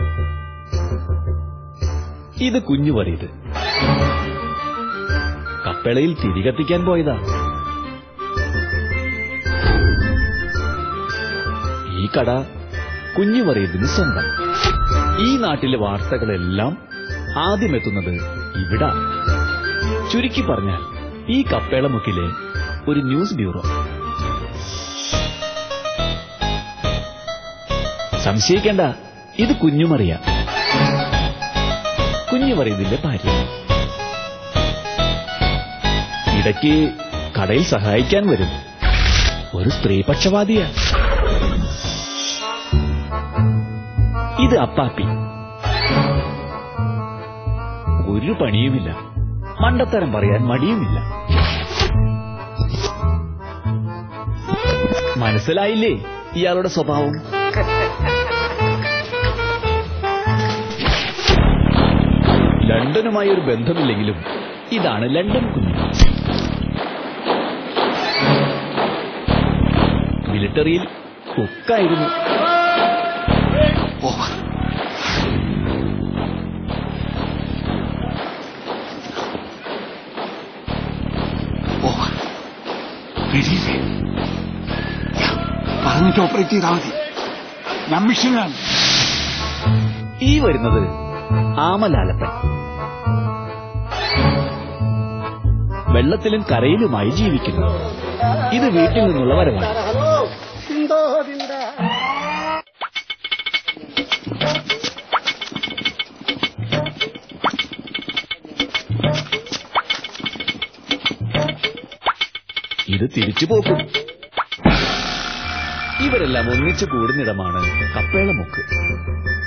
ഇത് കുഞ്ഞു പറയത് കപ്പളയിൽ തിരി കത്തിക്കാൻ പോയതാ ഈ കട കുഞ്ഞു പറയതിന് സ്വന്തം ഈ നാട്ടിലെ വാർത്തകളെല്ലാം ആദ്യമെത്തുന്നത് ഇവിടാ ചുരുക്കി പറഞ്ഞാൽ ഈ കപ്പേളമുക്കിലെ ഒരു ന്യൂസ് ബ്യൂറോ സംശയിക്കേണ്ട ഇത് കുഞ്ഞുമറിയ കുഞ്ഞുമറിയതിന്റെ ഭാര്യ ഇടയ്ക്ക് കടയിൽ സഹായിക്കാൻ വരും ഒരു സ്ത്രീപക്ഷവാദിയാ ഇത് അപ്പാപ്പി ഒരു പണിയുമില്ല മണ്ടത്തരം പറയാൻ മടിയുമില്ല മനസ്സിലായില്ലേ ഇയാളുടെ സ്വഭാവം ലണ്ടനുമായി ഒരു ബന്ധമില്ലെങ്കിലും ഇതാണ് ലണ്ടൻ കുഞ്ഞു മിലിറ്ററിയിൽ കുക്കായിരുന്നു ഓവർ ഓവർ റിലീസ് പറഞ്ഞിട്ട് ഓപ്പറേറ്റ് ചെയ്താൽ മതി ഞാൻ മിഷനിലാണ് ഈ വരുന്നത് ആമലാലപ്പൻ വെള്ളത്തിലും കരയിലുമായി ജീവിക്കുന്നു ഇത് വീട്ടിൽ നിന്നുള്ള വരവാണ് ഇത് തിരിച്ചു പോക്കും ഇവരെല്ലാം ഒന്നിച്ചു കൂടുന്നിടമാണ് കപ്പേളമുക്ക്